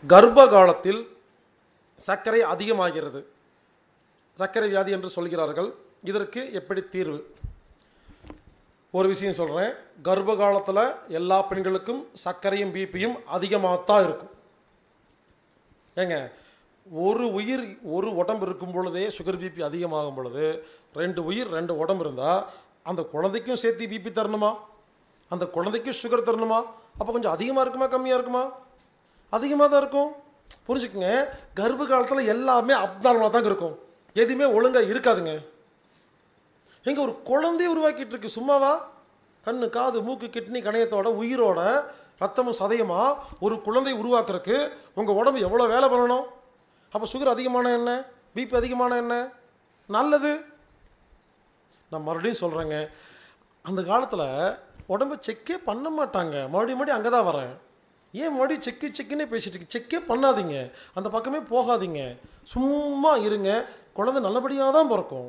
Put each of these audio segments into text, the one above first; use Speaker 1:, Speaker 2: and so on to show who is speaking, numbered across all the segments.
Speaker 1: கர்ப்ப காலத்தில் சர்க்கரை அதிகமாகிறது சர்க்கரை வியாதி என்று சொல்கிறார்கள் இதற்கு எப்படி தீர்வு ஒரு விஷயம் சொல்கிறேன் கர்ப்ப காலத்தில் எல்லா பெண்களுக்கும் சர்க்கரையும் பிபியும் அதிகமாகத்தான் இருக்கும் ஏங்க ஒரு உயிர் ஒரு உடம்பு இருக்கும் பொழுதே சுகர் பிபி அதிகமாகும் பொழுது ரெண்டு உயிர் ரெண்டு உடம்பு இருந்தால் அந்த குழந்தைக்கும் சேர்த்து பிபி தரணுமா அந்த குழந்தைக்கும் சுகர் தரணுமா அப்போ கொஞ்சம் அதிகமாக இருக்குமா கம்மியாக இருக்குமா அதிகமாக தான் இருக்கும் புரிஞ்சுக்குங்க கர்ப்ப காலத்தில் எல்லாமே அப்நார்மலாக தாங்க இருக்கும் எதுவுமே ஒழுங்காக இருக்காதுங்க எங்க ஒரு குழந்தைய உருவாக்கிட்டு இருக்கு சும்மாவா கண்ணு காது மூக்கு கிட்னி கணையத்தோட உயிரோட ரத்தமும் சதையுமா ஒரு குழந்தை உருவாக்குறதுக்கு உங்கள் உடம்பு எவ்வளோ வேலை பண்ணணும் அப்போ சுகர் அதிகமான என்ன பிபி அதிகமான என்ன நல்லது நான் மறுபடியும் சொல்கிறேங்க அந்த காலத்தில் உடம்பை செக்கே பண்ண மாட்டாங்க மறுபடியும் மறுபடியும் அங்கே தான் வரேன் ஏன் மறுபடியும் செக்கு செக்குன்னே பேசிட்டு இருக்கு செக்கே பண்ணாதீங்க அந்த பக்கமே போகாதீங்க சும்மா இருங்க குழந்தை நல்லபடியாக தான் பிறக்கும்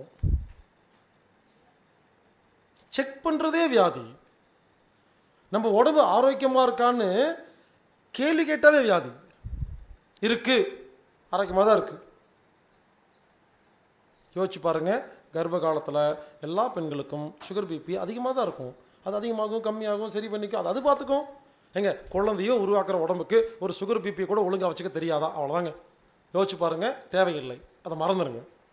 Speaker 1: செக் பண்ணுறதே வியாதி நம்ம உடம்பு ஆரோக்கியமாக இருக்கான்னு கேள்வி கேட்டாலே வியாதி இருக்கு ஆரோக்கியமாக தான் இருக்கு யோசிச்சு பாருங்க கர்ப்ப காலத்தில் எல்லா பெண்களுக்கும் சுகர் பிபி அதிகமாக தான் இருக்கும் அது அதிகமாகும் கம்மியாகும் சரி பண்ணிக்கும் அது அது பார்த்துக்கும் எங்க குழந்தையோ உருவாக்குற உடம்புக்கு ஒரு சுகர் பிபி கூட ஒழுங்காக வச்சுக்க தெரியாதா அவ்வளோதாங்க யோசிச்சு பாருங்க தேவையில்லை அதை மறந்துடுங்க